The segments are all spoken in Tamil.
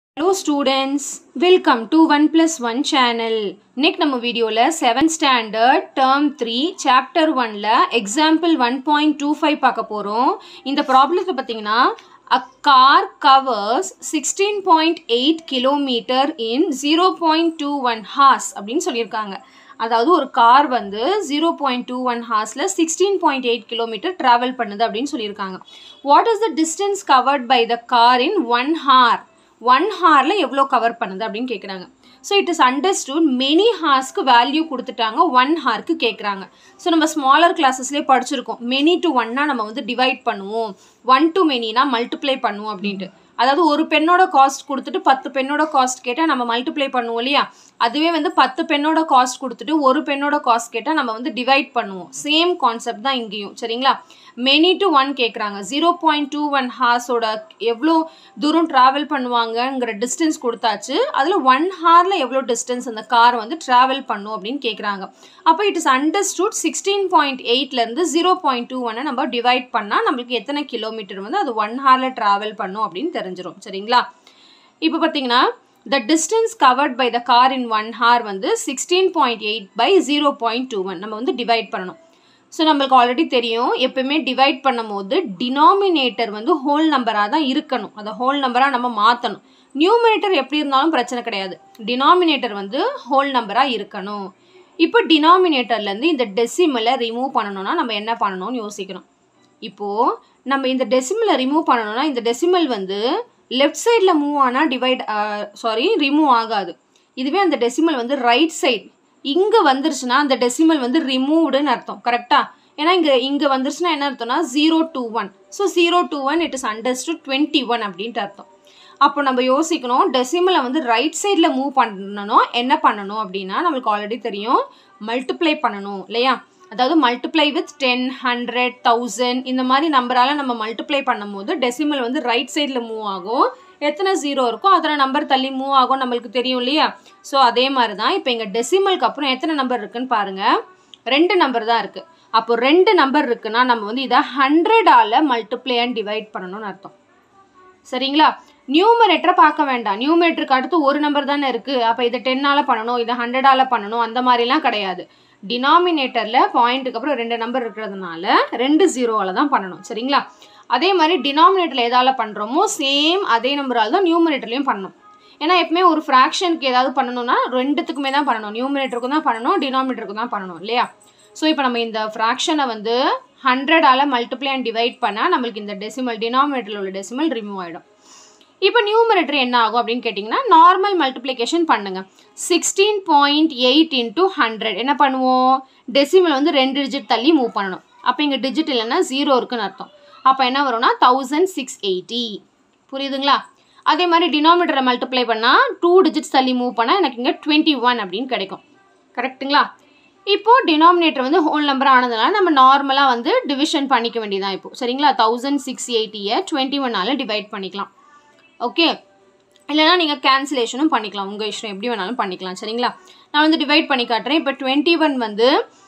hello students welcome to one plus one channel இன்னைக்கு நம்ம வீடியோவில் seventh standard term three chapter ஒனில் example one point two five பார்க்க போகிறோம் இந்த ப்ராப்ளத்தை பார்த்தீங்கன்னா a car covers sixteen point eight kilometer in zero point two one hours அப்படின்னு சொல்லியிருக்காங்க அதாவது ஒரு கார் வந்து ஜீரோ பாயிண்ட் டூ ஒன் ஹார்ஸில் sixteen point eight kilometer travel பண்ணுது அப்படின்னு சொல்லியிருக்காங்க what is the distance covered by the car in one hour one ஹாரில் எவ்வளோ கவர் பண்ணுது அப்படின்னு கேட்குறாங்க so it is understood many ஹார்ஸ்க்கு வேல்யூ கொடுத்துட்டாங்க ஒன் ஹார்க்கு கேட்குறாங்க ஸோ நம்ம ஸ்மாலர் கிளாஸஸ்லேயே படிச்சிருக்கோம் மெனி டு ஒன்னா நம்ம வந்து டிவைட் பண்ணுவோம் ஒன் டு மெனினா மல்டிப்ளை பண்ணுவோம் அப்படின்ட்டு அதாவது ஒரு பெண்ணோட காஸ்ட் கொடுத்துட்டு பத்து பெண்ணோட காஸ்ட் கேட்டால் நம்ம மல்டிப்ளை பண்ணுவோம் இல்லையா அதுவே வந்து பத்து பெண்ணோட காஸ்ட் கொடுத்துட்டு ஒரு பெண்ணோட காஸ்ட் கேட்டால் நம்ம வந்து டிவைட் பண்ணுவோம் சேம் கான்செப்ட் தான் இங்கேயும் சரிங்களா மெனி டு ஒன் கேட்குறாங்க ஜீரோ பாயிண்ட் டூ ஒன் ஹார்ஸோட எவ்வளோ தூரம் ட்ராவல் பண்ணுவாங்கங்கிற டிஸ்டன்ஸ் கொடுத்தாச்சு அதில் ஒன் ஹாரில் எவ்வளோ டிஸ்டன்ஸ் அந்த கார் வந்து ட்ராவல் பண்ணும் அப்படின்னு கேட்குறாங்க அப்போ it is understood sixteen point எயிட்லேருந்து ஜீரோ பாயிண்ட் டூ ஒன்னை நம்ம டிவைட் பண்ணால் நம்மளுக்கு எத்தனை கிலோமீட்டர் வந்து அது ஒன் ஹாரில் ட்ராவல் பண்ணும் அப்படின்னு தெரிஞ்சிடும் சரிங்களா இப்போ பார்த்தீங்கன்னா the distance covered by the car in one hour வந்து sixteen point eight by zero point two one நம்ம வந்து டிவைட் பண்ணணும் ஸோ நம்மளுக்கு ஆல்ரெடி தெரியும் எப்பவுமே டிவைட் பண்ணும் போது டினாமினேட்டர் வந்து ஹோல் நம்பராக தான் இருக்கணும் அதை ஹோல் நம்பராக நம்ம மாற்றணும் நியூமினேட்டர் எப்படி இருந்தாலும் பிரச்சனை கிடையாது டினாமினேட்டர் வந்து ஹோல் நம்பராக இருக்கணும் இப்போ டினாமினேட்டர்லேருந்து இந்த டெசிமலை ரிமூவ் பண்ணணும்னா நம்ம என்ன பண்ணணும்னு யோசிக்கணும் இப்போது நம்ம இந்த டெசிமலை ரிமூவ் பண்ணணும்னா இந்த டெசிமல் வந்து லெஃப்ட் சைடில் மூவ் ஆனால் டிவைட் சாரி ரிமூவ் ஆகாது இதுவே அந்த டெசிமல் வந்து ரைட் சைட் இங்கே வந்துருச்சுன்னா அந்த டெசிமல் வந்து ரிமூவ்டுன்னு அர்த்தம் கரெக்டாக ஏன்னா இங்கே இங்கே வந்துருச்சுன்னா என்ன அர்த்தம்னா zero two one so zero two one it is understood twenty one அப்படின்ட்டு அர்த்தம் அப்போ நம்ம யோசிக்கணும் டெசிமலை வந்து ரைட் சைடில் மூவ் பண்ணணும் என்ன பண்ணணும் அப்படின்னா நம்மளுக்கு ஆல்ரெடி தெரியும் மல்டிப்ளை பண்ணணும் இல்லையா அதாவது multiply with ten hundred thousand இந்த மாதிரி நம்பரால் நம்ம மல்டிப்ளை பண்ணும்போது டெசிமல் வந்து ரைட் சைடில் மூவ் ஆகும் எத்தனை ஜீரோ இருக்கோ அத்தனை நம்பர் தள்ளி மூவ் ஆகும் நம்மளுக்கு தெரியும் இல்லையா ஸோ அதே மாதிரி தான் இப்போ இங்கே டெசிமலுக்கு அப்புறம் எத்தனை நம்பர் இருக்குன்னு பாருங்கள் ரெண்டு நம்பர் தான் இருக்குது அப்போ ரெண்டு நம்பர் இருக்குன்னா நம்ம வந்து இதை ஹண்ட்ரடால் மல்டிப்ளை அண்ட் டிவைட் பண்ணணும்னு அர்த்தம் சரிங்களா நியூமரேட்டரை பார்க்க வேண்டாம் நியூமரேட்டருக்கு அடுத்து ஒரு நம்பர் தானே இருக்குது அப்போ இதை டென்னால் பண்ணணும் இதை ஹண்ட்ரடால் பண்ணணும் அந்த மாதிரிலாம் கிடையாது டினாமினேட்டரில் பாயிண்ட்டுக்கு அப்புறம் ரெண்டு நம்பர் இருக்கிறதுனால ரெண்டு ஜீரோவில் தான் பண்ணணும் சரிங்களா அதே மாதிரி டினாமினேட்டரில் எதால் பண்ணுறோமோ சேம் அதே நம்பரால் தான் நியூமரேட்டர்லையும் பண்ணணும் ஏன்னா எப்பவுமே ஒரு ஃப்ராக்ஷனுக்கு ஏதாவது பண்ணணும்னா ரெண்டுத்துக்குமே தான் பண்ணணும் நியூமரேட்டருக்கும் தான் பண்ணணும் டினாமினேட்டருக்கும் தான் பண்ணணும் இல்லையா ஸோ இப்போ நம்ம இந்த ஃப்ராக்ஷனை வந்து ஹண்ட்ரடால் மல்டிப்ளை அண்ட் டிவைட் பண்ணால் நம்மளுக்கு இந்த டெசிமல் டினாமினேட்டரில் உள்ள டெசிமல் ரிமூவ் ஆகிடும் இப்போ நியூமரேட்டர் என்ன ஆகும் அப்படின்னு கேட்டிங்கன்னா நார்மல் மல்டிப்ளிகேஷன் பண்ணுங்கள் sixteen point eight into hundred என்ன பண்ணுவோம் டெசிமல் வந்து ரெண்டு டிஜிட் தள்ளி மூவ் பண்ணணும் அப்போ இங்கே டிஜிட் இல்லைன்னா ஜீரோ இருக்குன்னு அர்த்தம் அப்போ என்ன வரும்னா தௌசண்ட் சிக்ஸ் எயிட்டி புரியுதுங்களா அதே மாதிரி டினாமினேட்டரை மல்டிப்ளை பண்ணால் டூ டிஜிட்ஸ் தள்ளி மூவ் பண்ணால் எனக்கு இங்கே டுவெண்ட்டி ஒன் அப்படின்னு கிடைக்கும் கரெக்டுங்களா இப்போது டினாமினேட்டர் வந்து ஹோல் நம்பர் ஆனதுனால நம்ம நார்மலாக வந்து டிவிஷன் பண்ணிக்க வேண்டியதான் இப்போ சரிங்களா தௌசண்ட் சிக்ஸ் எயிட்டியை டுவெண்ட்டி ஒன்னால் டிவைட் பண்ணிக்கலாம் ஓகே இல்லைனா நீங்கள் கேன்சலேஷனும் பண்ணிக்கலாம் உங்கள் இஷ்டம் எப்படி வேணாலும் பண்ணிக்கலாம் சரிங்களா நான் வந்து டிவைட் பண்ணி காட்டுறேன் இப்போ டுவெண்ட்டி ஒன் வந்து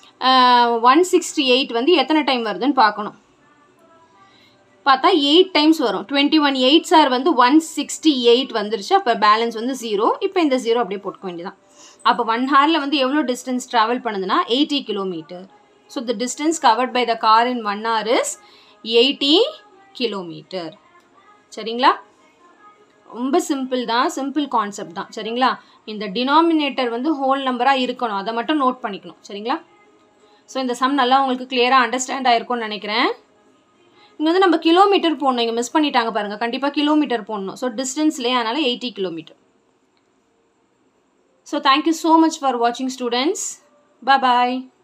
ஒன் சிக்ஸ்டி எயிட் வந்து எத்தனை டைம் வருதுன்னு பார்க்கணும் பார்த்தா எயிட் டைம்ஸ் வரும் டுவெண்ட்டி ஒன் எயிட் சார் வந்து ஒன் சிக்ஸ்டி எயிட் வந்துருச்சு அப்போ பேலன்ஸ் வந்து ஜீரோ இப்போ இந்த ஜீரோ அப்படியே போட்டுக்க வேண்டியதான் அப்போ ஒன் ஹாரில் வந்து எவ்வளோ டிஸ்டன்ஸ் ட்ராவல் பண்ணுதுன்னா eighty kilometer so the distance covered by the car in one hour is eighty kilometer சரிங்களா ரொம்ப சிம்பிள் தான் சிம்பிள் கான்செப்ட் தான் சரிங்களா இந்த டினாமினேட்டர் வந்து ஹோல் நம்பராக இருக்கணும் அதை மட்டும் நோட் பண்ணிக்கணும் சரிங்களா ஸோ இந்த சம் நல்லா உங்களுக்கு கிளியராக அண்டர்ஸ்டாண்ட் ஆயிருக்கும்னு நினைக்கிறேன் இங்கே வந்து நம்ம கிலோமீட்டர் போடணும் இங்கே மிஸ் பண்ணிட்டாங்க பாருங்கள் கண்டிப்பாக கிலோமீட்டர் போடணும் ஸோ டிஸ்டன்ஸ்லேயே அதனால் eighty kilometer so thank you so much for வாட்சிங் ஸ்டூடெண்ட்ஸ் பாய்